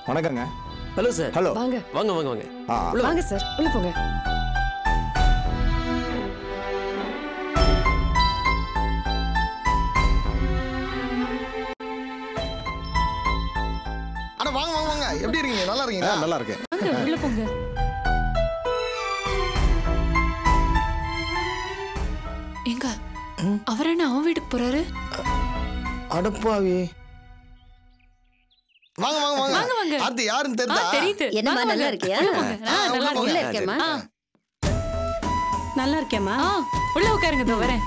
வணக்கங்க hello sir hello வாங்க வாங்க வாங்க வாங்க ஆ உள்ள வாங்க சார் உள்ள போங்க அட வாங்க வாங்க வாங்க எப்படி இருக்கீங்க நல்லா ஆ, இருக்கீங்களா நல்லா இருக்கேன் வாங்க உள்ள போங்க எங்க அவர் என்ன அவன் வீட்டுக்கு போறாரு அடப்பாவி வாங்க வாங்க வாங்க, வாங்க வாங்க. ஆர்த்தி யாருன்னு ஆ, தெரியுதா தெரியுது என்னம்மா வாங்க, நல்லா வாங்க. இருக்கியா உள்ள போங்க. ஆ, ஆ, நல்லா உள்ள போங்க. உள்ள இருக்கேன். இருக்கேம்மா ஆ, நல்லா இருக்கேம்மா ஆ, உள்ள உட்காருங்க இதோ வரேன்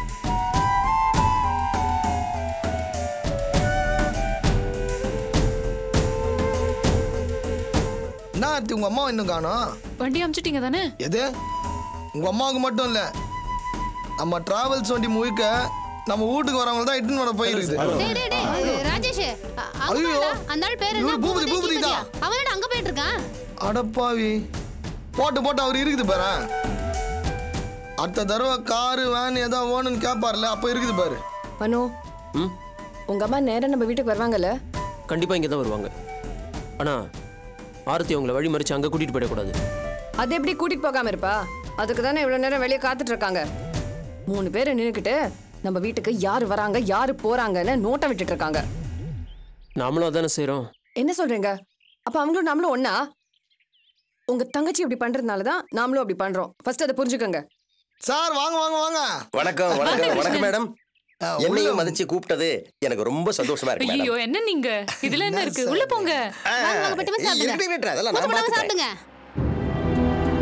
என்ன ஆர்த்தி உங்க அம்மா இன்னும் காணோம் வண்டி அமிச்சிட்டீங்க தானே எது உங்க அம்மாவுக்கு மட்டும் இல்ல நம்ம டிராவல்ஸ் வண்டி முழுக்க நம்ம வீட்டுக்கு வரவங்க தான் இட்டுன்னு வர போயிருக்குது டேய் டேய் டேய் ராஜேஷ் அ- அங்க ஐயோ. பாருடா, அந்த ஆள் பேர் என்ன இவரு பூபதி, பூபதி பூபதி கீபதியா? தான். அவனோட அங்க போயிட்டு இருக்கான் அடப்பாவி போட்டு போட்டு அவர் இருக்குது பாரு அடுத்த தடவை காரு வேன் ஏதோ வேணும்னு கேட்பார்ல அப்ப இருக்குது பாரு மனோ ம் உங்க அம்மா நேரா நம்ம வீட்டுக்கு வருவாங்கல்ல கண்டிப்பா இங்கே தான் வருவாங்க ஆனா ஆரத்தி உங்களை வழி மறிச்சு அங்க கூட்டிட்டு போயிடக்கூடாது அது எப்படி கூட்டிட்டு போகாம இருப்பா அதுக்கு தானே இவ்வளவு நேரம் வெளியே காத்துட்டு இருக்காங்க மூணு பேர் நின்னுக்கிட்டு நம்ம வீட்டுக்கு யாரு வராங்க யாரு போறாங்கன்னு நோட்டை விட்டுட்டு இருக்காங்க நாமளும் அதானே செய்றோம் என்ன சொல்றீங்க அப்ப அவங்களும் நம்மளும் ஒண்ணா உங்க தங்கச்சி இப்படி பண்றதுனால தான் நாமளும் அப்படி பண்றோம் ஃபர்ஸ்ட் அதை புரிஞ்சுக்கோங்க சார் வாங்க வாங்க வாங்க வணக்கம் வணக்கம் வணக்கம் மேடம் ஆ, என்னையும் மதிச்சு கூப்பிட்டது எனக்கு ரொம்ப சந்தோஷமா இருக்கு மேடம் ஐயோ என்ன நீங்க இதுல என்ன இருக்கு உள்ள போங்க ஆ, வாங்க, வாங்க, பட்டுமா ஏய், சாப்பிடுங்க. இருக்கட்டும், இருக்கட்டும், அதெல்லாம் மூத்த நான் பழமா பார்த்துக்கிறேன். சாப்பிடுங்க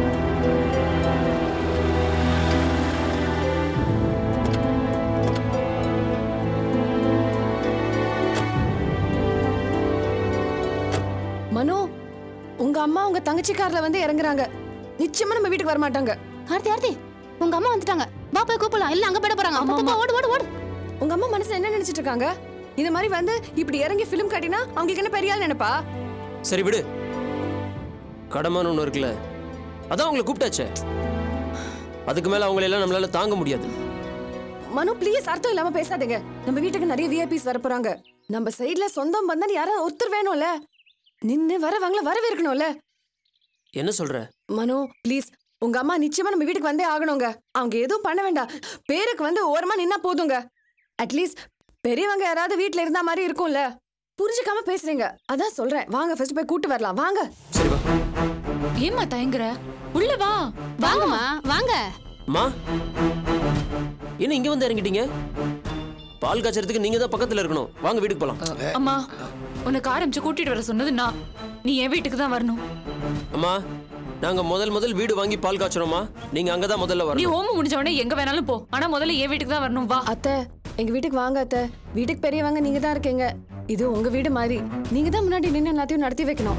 மனோ உங்க அம்மா உங்க தங்கச்சி கார்ல வந்து இறங்குறாங்க நிச்சயமா நம்ம வீட்டுக்கு வர மாட்டாங்க ஆர்த்தி ஆர்த்தி உங்க அம்மா வந்துட்டாங்க வா போய் கூப்பிடலாம் இல்ல அங்க போயிட போறாங்க போ, போ, போ, ஓடு ஓடு ஓடு உங்க அம்மா மனசுல என்ன நினைச்சிட்டு இருக்காங்க இந்த மாதிரி வந்து இப்படி இறங்கி ஃபிலிம் காட்டினா அவங்களுக்கு என்ன பெரிய ஆள் நினைப்பா சரி விடு கடமைன்னு ஒன்று இருக்குல்ல அதான் அவங்களை கூப்பிட்டாச்சே அதுக்கு மேல அவங்களை எல்லாம் நம்மளால தாங்க முடியாது மனு ப்ளீஸ் அர்த்தம் இல்லாம பேசாதீங்க நம்ம வீட்டுக்கு நிறைய விஐபிஸ் வர போறாங்க நம்ம சைடுல சொந்தம் பந்தன் யாரோ ஒருத்தர் வேணும்ல நின்னு வரவங்கள வரவேற்கணும்ல என்ன சொல்ற மனு ப்ளீஸ் உங்க அம்மா நிச்சயமா நம்ம வீட்டுக்கு வந்தே ஆகணுங்க அவங்க எதுவும் பண்ண வேண்டாம் பேருக்கு வந்து ஓரமா நின்னா போதுங்க அட்லீஸ்ட் பெரியவங்க யாராவது வீட்ல இருந்தா மாதிரி இருக்கும்ல புரிஞ்சுக்காம பேசுறீங்க அதான் சொல்றேன் வாங்க ஃபர்ஸ்ட் போய் கூட்டு வரலாம் வாங்க சரி வா ஏம்மா தயங்குற உள்ள வா வாங்கம்மா வாங்க அம்மா என்ன இங்க வந்து இறங்கிட்டீங்க பால் காய்ச்சறதுக்கு நீங்க தான் பக்கத்துல இருக்கணும் வாங்க வீட்டுக்கு போலாம் அம்மா உனக்கு ஆரம்பிச்சு கூட்டிட்டு வர சொன்னது நான் நீ என் வீட்டுக்கு தான் வரணும் அம்மா நாங்க முதல் முதல் வீடு வாங்கி பால் காய்ச்சறோமா நீங்க அங்கதான் முதல்ல நீ வரணும் ஓமம் முடிஞ்ச உடனே எங்க வேணாலும் போ ஆனா முதல்ல என் வீட்டுக்கு தான் வரணும் வா அத்தை எங்க வீட்டுக்கு வாங்க அத்தை வீட்டுக்கு பெரியவங்க நீங்க தான் இருக்கீங்க இது உங்க வீடு மாதிரி நீங்க தான் முன்னாடி நின்று எல்லாத்தையும் நடத்தி வைக்கணும்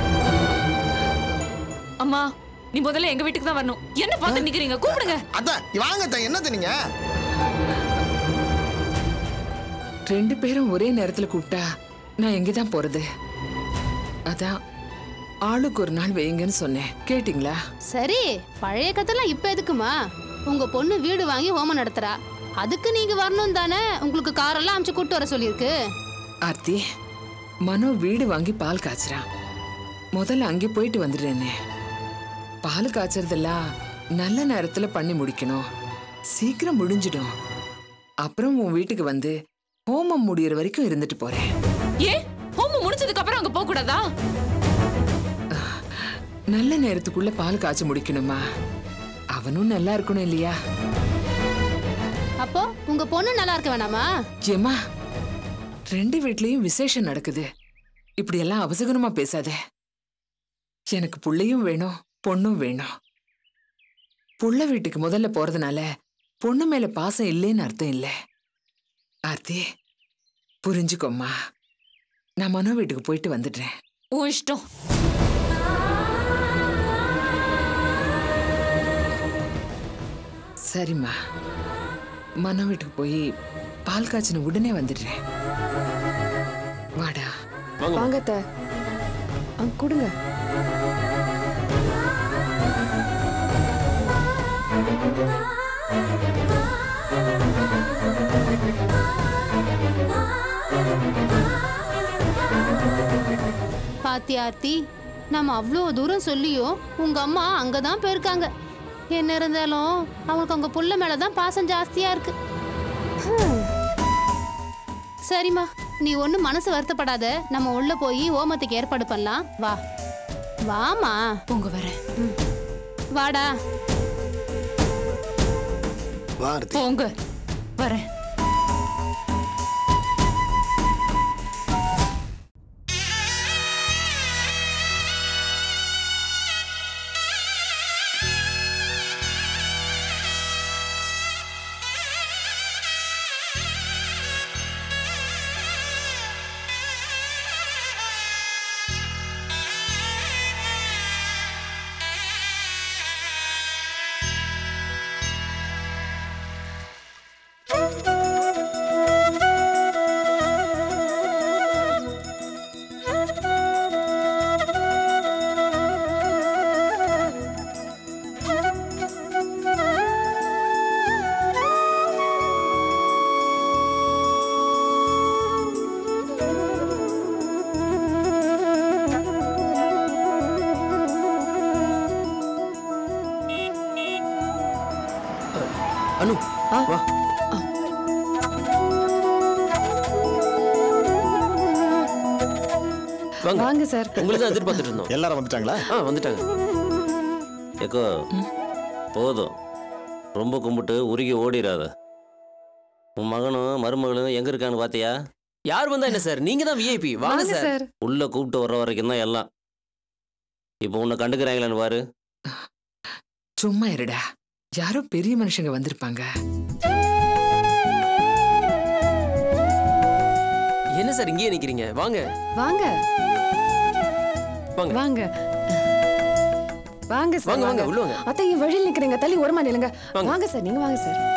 அம்மா நீ முதல்ல எங்க வீட்டுக்கு தான் வரணும் என்ன பார்த்து நிக்கிறீங்க கூப்பிடுங்க அதான் வாங்க அத்தை, என்னத்த நீங்க ரெண்டு பேரும் ஒரே நேரத்துல கூப்பிட்டா நான் எங்க தான் போறது அதான் ஆளுக்கு ஒரு நாள் வைங்கன்னு சொன்னேன் கேட்டிங்களா சரி பழைய கத்தெல்லாம் இப்ப எதுக்குமா உங்க பொண்ணு வீடு வாங்கி ஹோமம் நடத்துறா அதுக்கு நீங்க வரணும் தானே உங்களுக்கு காரெல்லாம் அமுச்சு கூட்டு வர சொல்லியிருக்கு ஆர்த்தி மனோ வீடு வாங்கி பால் காய்ச்சறான் முதல்ல அங்கே போயிட்டு வந்துடுறேனே பால் காய்ச்சறதெல்லாம் நல்ல நேரத்துல பண்ணி முடிக்கணும் சீக்கிரம் முடிஞ்சிடும் அப்புறம் உன் வீட்டுக்கு வந்து ஹோமம் முடியற வரைக்கும் இருந்துட்டு போறேன் ஏன் ஹோமம் முடிஞ்சதுக்கு அப்புறம் அங்க போக கூடாதா நல்ல நேரத்துக்குள்ள பால் காய்ச்சி முடிக்கணுமா அவனும் நல்லா இருக்கணும் இல்லையா அப்போ உங்க பொண்ணு நல்லா இருக்க வேணாமா ஏம்மா ரெண்டு வீட்லயும் விசேஷம் நடக்குது இப்படி எல்லாம் அவசகுணமா பேசாத எனக்கு புள்ளையும் வேணும் பொண்ணும் வேணும் புள்ள வீட்டுக்கு முதல்ல போறதுனால பொண்ணு மேல பாசம் இல்லைன்னு அர்த்தம் இல்ல ஆர்த்தி புரிஞ்சுக்கோம்மா நான் மனோ வீட்டுக்கு போயிட்டு வந்துடுறேன் உன் இஷ்டம் சரிம்மா மனோ வீட்டுக்கு போய் பால் காய்ச்சின உடனே வந்துடுறேன் வாடா வாங்க வாங்க அத்தை அங்க கொடுங்க ஆத்தி ஆத்தி நம்ம அவ்வளோ தூரம் சொல்லியும் உங்க அம்மா அங்கதான் போயிருக்காங்க என்ன இருந்தாலும் அவங்களுக்கு அவங்க புள்ள மேலதான் பாசம் ஜாஸ்தியா இருக்கு ஹம். சரிம்மா நீ ஒன்றும் மனசு வருத்தப்படாத நம்ம உள்ள போய் ஓமத்துக்கு ஏற்பாடு பண்ணலாம் வா வாமா உங்க வரேன் வாடா வார்த்தை போங்க வரேன் அனு ஆ. வா வாங்க வாங்க சார் உங்களுக்கு தான் எதிர்பார்த்துட்டு இருந்தோம் எல்லாரும் வந்துட்டாங்களா ஆ வந்துட்டாங்க ஏக்கோ போதும் ரொம்ப கும்பிட்டு உருகி ஓடிடாத உன் மகனும் மருமகளும் எங்க இருக்கான்னு பாத்தியா யார் வந்தா என்ன சார் நீங்க தான் விஐபி வாங்க வாங்க சார் சார் உள்ள கூப்பிட்டு வர்ற வரைக்கும் தான் எல்லாம் இப்போ உன்னை கண்டுக்கிறாங்களான்னு பாரு சும்மா இருடா யாரோ பெரிய மனுஷங்க வந்திருப்பாங்க என்ன சார் இங்கேயே நிக்கிறீங்க வாங்க வாங்க வாங்க வாங்க வாங்க சார் வாங்க வாங்க உள்ள வாங்க அத்தை இங்க வழியில் நிக்கிறீங்க தள்ளி ஓரமா நில்லுங்க வாங்க. வாங்க சார் நீங்க வாங்க சார்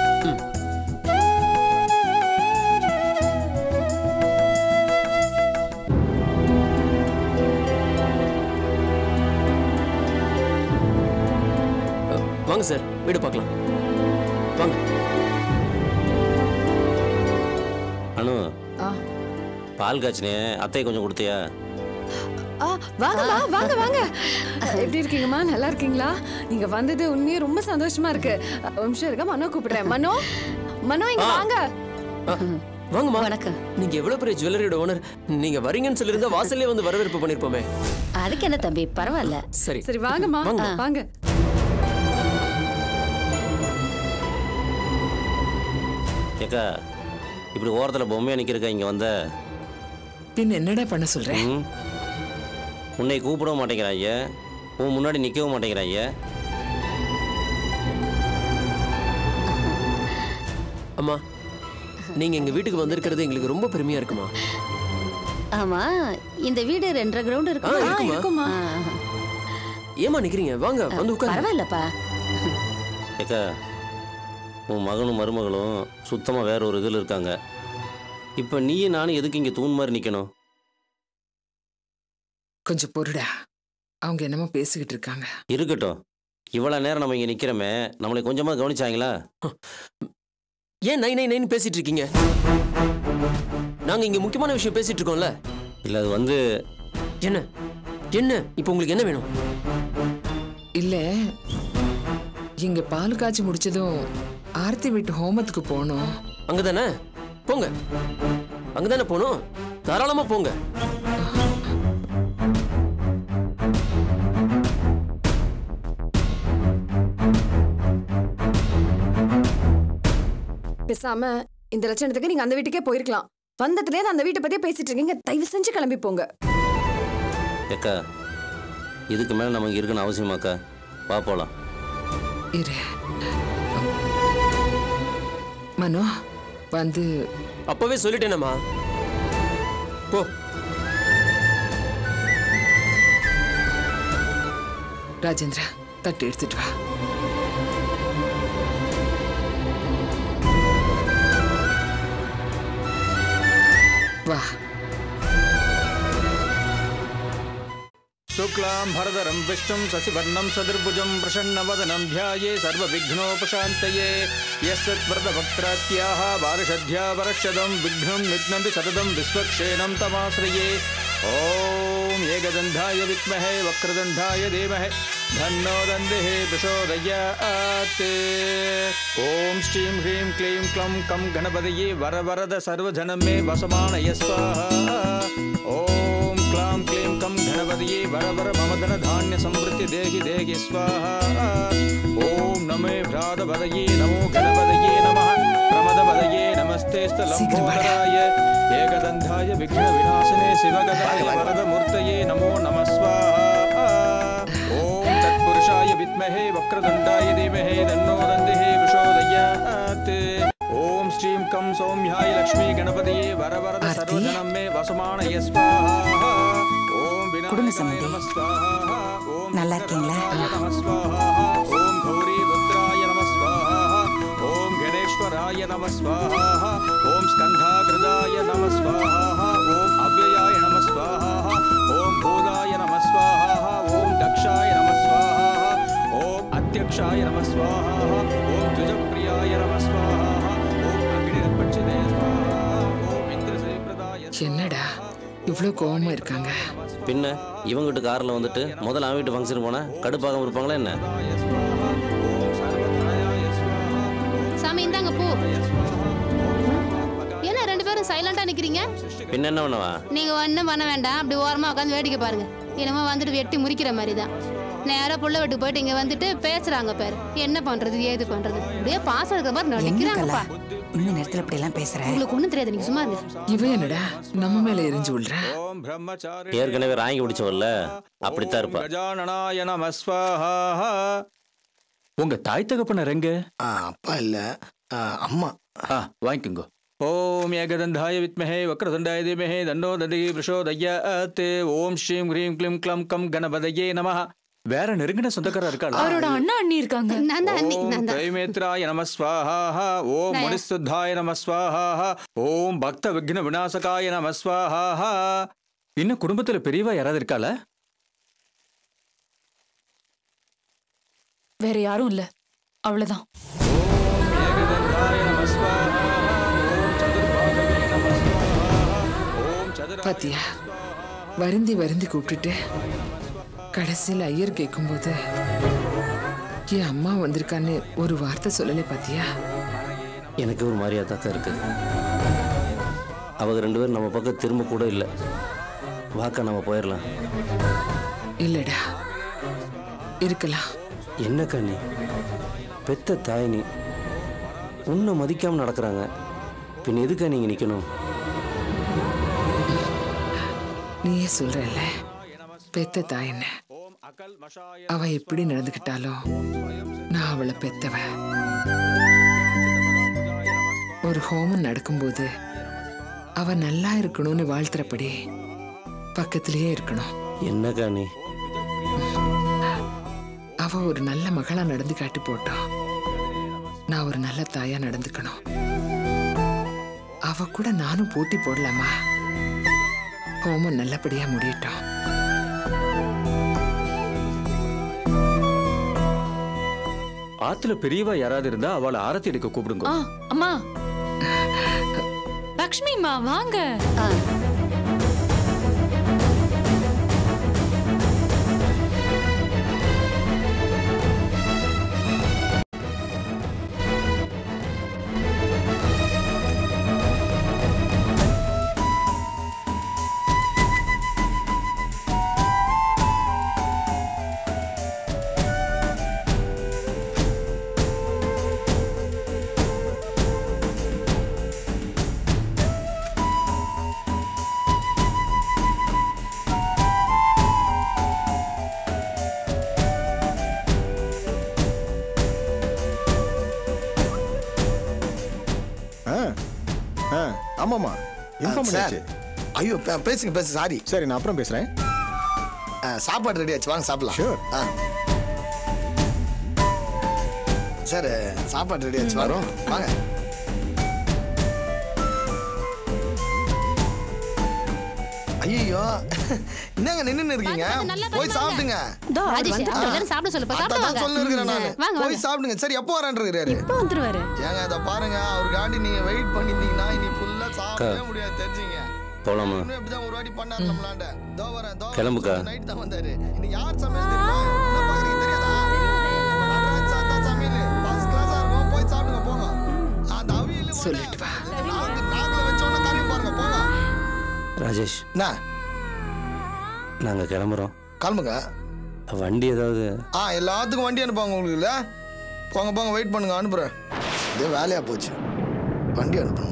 வாங்க சார் வீடு பார்க்கலாம் வாங்க அனு ஆ. பால் காய்ச்சினே அத்தை கொஞ்சம் கொடுத்தியா ஆ வாங்கம்மா வாங்க வாங்க எப்படி இருக்கீங்கம்மா நல்லா இருக்கீங்களா நீங்க வந்தது உண்மையே ரொம்ப சந்தோஷமா இருக்கு ஒரு நிமிஷம் இருக்க மனோ கூப்பிடுறேன் மனோ மனோ இங்க ஆ. வாங்க ஆ, வாங்கம்மா வணக்கம் நீங்க எவ்வளவு பெரிய ஜுவல்லரியோட ஓனர் நீங்க வரீங்கன்னு சொல்லிருந்தா வாசல்லே வந்து வரவேற்பு பண்ணிருப்போமே அதுக்கு என்ன தம்பி பரவாயில்ல சரி சரி வாங்கம்மா வாங்க. வாங்க ஏக்கா இப்படி ஓரத்தில் பொம்மையா நிற்கிறக்கா இங்கே வந்த பின் என்னடா பண்ண சொல்றேன் ம் உன்னை கூப்பிடவும் மாட்டேங்கிறாங்க உன் முன்னாடி நிற்கவும் மாட்டேங்கிறாங்க அம்மா நீங்க எங்க வீட்டுக்கு வந்திருக்கிறது எங்களுக்கு ரொம்ப பெருமையா இருக்குமா ஆமா இந்த வீடு ரெண்டரை கிரவுண்ட் ஆ இருக்கு ஆ, இருக்குமா இருக்குமா ஏமா நிக்கிறீங்க வாங்க வந்து உட்காருங்க பரவாயில்லப்பா ஏக்கா உன் மகனும் மருமகளும் சுத்தமாக வேற ஒரு இதில் இருக்காங்க இப்போ நீயும் நானும் எதுக்கு இங்கே தூண் மாதிரி நிற்கணும் கொஞ்சம் பொறுடா அவங்க என்னமோ பேசிக்கிட்டு இருக்காங்க இருக்கட்டும் இவ்வளோ நேரம் நம்ம இங்கே நிற்கிறோமே நம்மளை கொஞ்சமாக கவனிச்சாங்களா ஏன் நை நை நைன்னு பேசிட்டு இருக்கீங்க நாங்க இங்க முக்கியமான விஷயம் பேசிட்டு இருக்கோம்ல இல்லை அது வந்து என்ன என்ன இப்போ உங்களுக்கு என்ன வேணும் இல்ல இங்க பால் காய்ச்சி முடிச்சதும் ஆர்த்தி வீட்டு ஹோமத்துக்கு போனோம் அங்கதானே போங்க அங்கதானே போகணும் தாராளமா போங்க பேசாம இந்த லட்சணத்துக்கு நீங்க அந்த வீட்டுக்கே போயிருக்கலாம் வந்ததுலேயே அந்த வீட்டை பத்தியே பேசிட்டு இருக்கீங்க தயவு செஞ்சு கிளம்பி போங்க ஏக்கா இதுக்கு மேலே நம்ம இங்கே இருக்கணும் அவசியமாக்கா வா போகலாம் இரு மனோ வந்து அப்பவே சொல்லிட்டேனம்மா போ ராஜேந்திரா தட்டு எடுத்துட்டு வா வா शुक्लां भरदरं विष्णुं शशिवर्णं सदुर्भुजं प्रसन्नवदनं ध्याये सर्वविघ्नोपशान्तये यस्यत्व्रतभक्त्रात्याः वारषध्या वरषदं विघ्नं निघ्नन्ति सततं विश्वक्षेणं तमाश्रये ॐ एकदन्धाय विद्महे वक्रतुण्डाय धीमहि धन्नो दन्दिः प्रचोदयात् ॐ श्रीं ह्रीं क्लीं क्लं कं गणपतये वरवरद सर्वधनं मे वसमानय स्वाहा ॐ क्लां क्लीं कं गणपतये वरवर मम धनधान्य समृद्धि देहि देहि स्वाहा ॐ नमे भ्रातपदये नमो गणपतये नमः प्रमदपदये नमस्ते स्थलम्बोदराय एकदन्धाय विघ्नविनाशिने शिवगदाय वरदमूर्तये नमो नमः स्वाहा ॐ तत्पुरुषाय विद्महे वक्रतुण्डाय धीमहि तन्नो दन्दिः प्रचोदयात् ॐ श्रीं कं सौम्याय लक्ष्मी गणपतये वरवरद आरती? सर्वजनं मे वसमानय स्वाहा ॐ குடும்ப विनायकाय சம்மந்தி. नमः स्वाहा ॐ நல்லா இருக்கீங்களா? नमः स्वाहा ॐ गौरी रुद्राय नमः स्वाहा ॐ गणेश्वराय नमः स्वाहा ॐ स्कन्धाकृताय नमः स्वाहा ॐ अव्ययाय नमः स्वाहा ॐ भूताय नमः स्वाहा ॐ दक्षाय नमः स्वाहा ॐ अध्यक्षाय नमः स्वाहा ॐ द्विजप्रियाय नमः स्वाहा ॐ अग्निर्पक्षिते स्वाहा ॐ इन्द्रश्रीप्रदाय என்னடா இவ்வளோ கோவமா இருக்காங்க பின்ன இவங்க வீட்டு காரில் வந்துட்டு முதல்ல அவன் வீட்டு ஃபங்க்ஷன் போனால் கடுப்பாகாம இருப்பாங்களா என்ன சாமி இந்தாங்க பூ என்ன ரெண்டு பேரும் சைலண்டா நிக்கிறீங்க பின்ன என்ன பண்ணவா நீங்க ஒன்றும் பண்ண வேண்டாம் அப்படி ஓரமா உட்காந்து வேடிக்கை பாருங்க என்னமோ வந்துட்டு வெட்டி முறிக்கிற மாதிரி தான் நேரா புள்ள வீட்டுக்கு போயிட்டு இங்க வந்துட்டு பேசுறாங்க பேர் என்ன பண்றது ஏது பண்றது அப்படியே பாசம் இருக்கிற மாதிரி என்ன நடிக்கிறாங்கப்பா கலா இந்த நேரத்துல இப்படி எல்லாம் பேசுற உங்களுக்கு ஒண்ணும் தெரியாது நீங்க சும்மா இருங்க இவன் என்னடா நம்ம மேல எரிஞ்சு விடுறா ஓம் பிரம்மச்சாரி ஏற்கனவே ராங்கி பிடிச்சவல்ல அப்படித்தான் இருப்பா கஜானனாய நம ஸ்வாஹா உங்க தாய் தகப்பனர் எங்க ஆ, அப்பா இல்ல ஆ, அம்மா ஆ வாங்கிக்கோங்க ஓம் ஏகதந்தாய வித்மஹே வக்ரதுண்டாய தீமஹே தன்னோ ததி பிரசோதயாத் ஓம் ஸ்ரீம் ஹ்ரீம் க்ளீம் க்ளம் கம் கணபதயே நமஹ வேற நெருங்கின சொந்தக்காரர் இருக்காளா அவரோட அண்ணா அண்ணி இருக்காங்க நான் தான் அண்ணி ஓம் நான் தான் தைமேத்ராய நம ஸ்வாஹா ஓம் நான். முனிசுத்தாய நம ஸ்வாஹா ஓம் பக்த விக்ன விநாசகாய நம ஸ்வாஹா இன்னும் குடும்பத்துல பெரியவா யாராவது இருக்காளா வேற யாரும் இல்ல அவ்வளவுதான் ஓம் ஏகதந்தாய நம ஸ்வாஹா ஓம் சதுர்பாகவே நம ஸ்வாஹா ஓம் சதுராய பாத்தியா வருந்தி வருந்தி கூப்பிட்டுட்டு கடைசியில் ஐயர் கேட்கும்போது என் அம்மா வந்திருக்கான்னு ஒரு வார்த்தை சொல்லலை பாத்தியா எனக்கு ஒரு மாதிரியா தான் இருக்கு அவங்க ரெண்டு பேரும் நம்ம பக்கம் திரும்ப கூட இல்லை வாக்கா நம்ம போயிடலாம் இல்லடா இருக்கலாம் என்ன கண்ணி பெத்த தாய் நீ உன்னை மதிக்காம நடக்கிறாங்க பின் எதுக்கா நீங்க நிக்கணும் நீயே சொல்றல்ல பெத்த தாயின்னு அவ எப்படி நடந்துக்கிட்டாலும் நான் அவளை பெத்தவ ஒரு ஹோமம் நடக்கும்போது அவ நல்லா இருக்கணும்னு வாழ்த்துறபடி பக்கத்திலேயே இருக்கணும் என்னக்கா நீ அவ ஒரு நல்ல மகளா நடந்து காட்டி போட்டோம் நான் ஒரு நல்ல தாயா நடந்துக்கணும் அவ கூட நானும் போட்டி போடலாமா ஹோமம் நல்லபடியா முடியட்டும் ஆத்துல பெரியவா யாராவது இருந்தா அவளை ஆரத்தி எடுக்க கூப்பிடுங்க ஆ அம்மா லக்ஷ்மிமா வாங்க ஆ ஆ ஆமாம்மா இன்ஃபார்ம் சார் பண்ணியாச்சு ஐயோ பே- பேசுங்க பேசு சாரி சரி நான் அப்புறம் பேசுகிறேன் சாப்பாடு ரெடி ஆச்சு வாங்க சாப்பிடலாம் Sure. ஆ சார் சாப்பாடு ரெடி ஆச்சு வரோம் வாங்க ஐயோ என்னங்க நின்னு இருக்கீங்க வாங்க, வாங்க, நல்லா போய் பாருங்க. சாப்பிடுங்க இதோ அவர் ராஜேஷ் வந்துட்டாரு. அவங்க எல்லாரும் சாப்பிட சொல்லுப்பா சாப்பிட அதான் வாங்க சொல்ல இருக்கிறேன் நானு வாங்க, போய் வாங்க. சாப்பிடுங்க சரி எப்போ வரேன்றாரு இப்போ வந்துருவாரு ஏங்க இதை பாருங்க அவருக்காண்டி நீங்க வெயிட் பண்ணிருந்தீங்கன்னா இனி ஃபுல்லா சாப்பிடவே முடியாது தெரிஞ்சுங்க போலாமா இன்னும் இப்படிதான் ஒரு வாட்டி பண்ணாரு நம்மளாண்ட தோ வரேன் தோ கிளம்புக்கா. நைட் தான் வந்தாரு இன்னைக்கு யார் சமையல் தெரியுமா என்ன பாக்குறீங்க தெரியாதா நடராஜ் சார் தான் சமையல் ஃபர்ஸ்ட் கிளாஸா இருக்கும் போய் சாப்பிடுங்க போங்க அந்த அவியல் சொல்லிட்டு வா நாங்க நாங்கள வச்சோன்னா கறி பாருங்க போங்க ராஜேஷ் என்ன நாங்கள் கிளம்புறோம் கிளம்புங்க வண்டி ஏதாவது ஆ எல்லாத்துக்கும் வண்டி அனுப்பாங்க உங்களுக்கு இல்ல போங்க போங்க வெயிட் பண்ணுங்க அனுப்புறேன் இதே வேலையா போச்சு வண்டி அனுப்பணுமா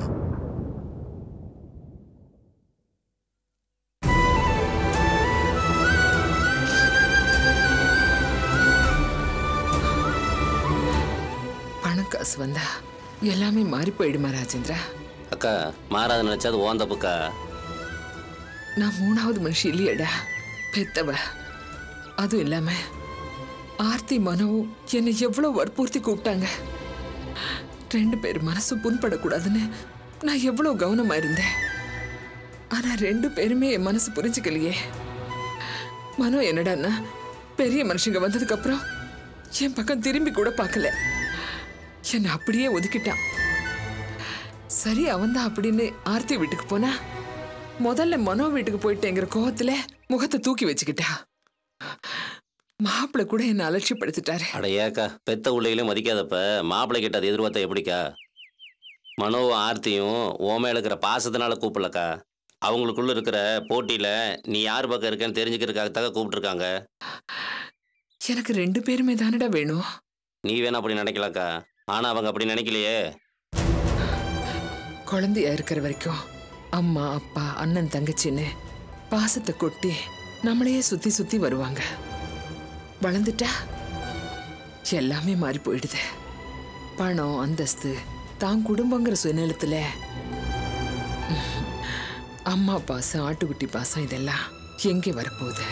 பணம் காசு வந்தா எல்லாமே மாறி போயிடுமா ராஜேந்திரா அக்கா மாறாத நினச்சா அது ஓந்த புக்கா நான் மூணாவது மனுஷி இல்லையடா பெத்தவ அதுவும் இல்லாம ஆர்த்தி மனவும் என்னை எவ்வளவு வற்புறுத்தி கூப்பிட்டாங்க ரெண்டு பேர் மனசும் புண்படக்கூடாதுன்னு நான் எவ்வளவு கவனமா இருந்தேன் ஆனா ரெண்டு பேருமே என் மனசு புரிஞ்சுக்கலையே மனோ என்னடான்னா பெரிய மனுஷங்க வந்ததுக்கு அப்புறம் என் பக்கம் திரும்பி கூட பார்க்கல என்னை அப்படியே ஒதுக்கிட்டான் சரி அவன்தான் அப்படின்னு ஆர்த்தி வீட்டுக்கு போனா முதல்ல மனோ வீட்டுக்கு போயிட்டேங்கிற கோவத்துல முகத்தை தூக்கி வச்சுக்கிட்டா மாப்பிள்ளை கூட என்ன அலட்சியப்படுத்திட்டாரு அட ஏக்கா பெத்த உள்ளையிலே மதிக்காதப்ப மாப்பிள்ளை கிட்ட அது எதிர்பார்த்தா எப்படிக்கா மனோவும் ஆர்த்தியும் ஓ மேல இருக்கிற பாசத்தினால கூப்பிடலக்கா அவங்களுக்குள்ள இருக்கிற போட்டியில நீ யார் பக்கம் இருக்கேன்னு தெரிஞ்சுக்கிறதுக்காகத்தாக கூப்பிட்டுருக்காங்க எனக்கு ரெண்டு பேருமே தானடா வேணும் நீ வேணா அப்படி நினைக்கலாக்கா ஆனா அவங்க அப்படி நினைக்கலையே குழந்தையா இருக்கிற வரைக்கும் அம்மா அப்பா அண்ணன் தங்கச்சின்னு பாசத்தை கொட்டி நம்மளையே சுத்தி சுத்தி வருவாங்க வளர்ந்துட்டா எல்லாமே மாறி போயிடுது பணம் அந்தஸ்து தான் குடும்பங்கிற சுயநலத்துல ம், அம்மா பாசம் ஆட்டுக்குட்டி பாசம் இதெல்லாம் எங்கே வரப்போகுது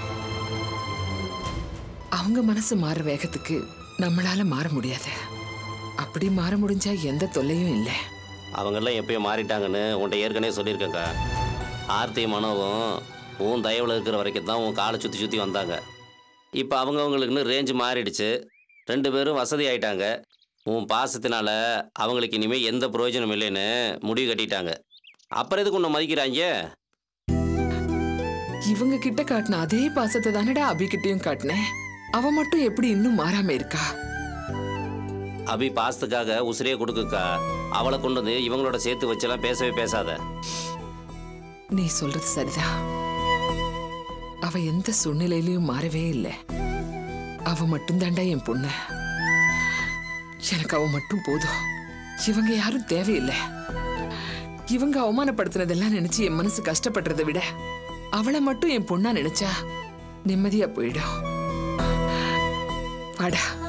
அவங்க மனசு மாற வேகத்துக்கு நம்மளால மாற முடியாது அப்படி மாற முடிஞ்சா எந்த தொல்லையும் இல்லை அவங்கெல்லாம் எப்பயோ மாறிட்டாங்கன்னு உன்ட்ட ஏற்கனவே சொல்லியிருக்கேக்கா ஆர்த்தி மனோவும் உன் தயவில் இருக்கிற வரைக்கும் தான் உன் காலை சுற்றி சுற்றி வந்தாங்க இப்போ அவங்கவுங்களுக்குன்னு ரேஞ்சு மாறிடுச்சு ரெண்டு பேரும் வசதி ஆயிட்டாங்க உன் பாசத்தினால அவங்களுக்கு இனிமேல் எந்த பிரயோஜனம் இல்லைன்னு முடிவு கட்டிட்டாங்க அப்புறம் எதுக்கு உன்னை மதிக்கிறாங்க இவங்க கிட்ட காட்டின அதே பாசத்தை தானடா அபிகிட்டயும் காட்டினேன் அவ மட்டும் எப்படி இன்னும் மாறாம இருக்கா அபி பாசத்துக்காக உசிரியே கொடுக்குக்கா அவளை கொண்டு வந்து இவங்களோட சேர்த்து வச்செல்லாம் பேசவே பேசாத நீ சொல்றது சரிதான் அவ எந்த சூழ்நிலையிலயும் மாறவே இல்லை அவ மட்டும்தான்டா என் பொண்ணு எனக்கு அவ மட்டும் போதும் இவங்க யாரும் தேவையில்லை இவங்க அவமானப்படுத்தினதெல்லாம் நினைச்சு என் மனசு கஷ்டப்படுறதை விட அவளை மட்டும் என் பொண்ணா நினைச்சா நிம்மதியா போயிடும் வாடா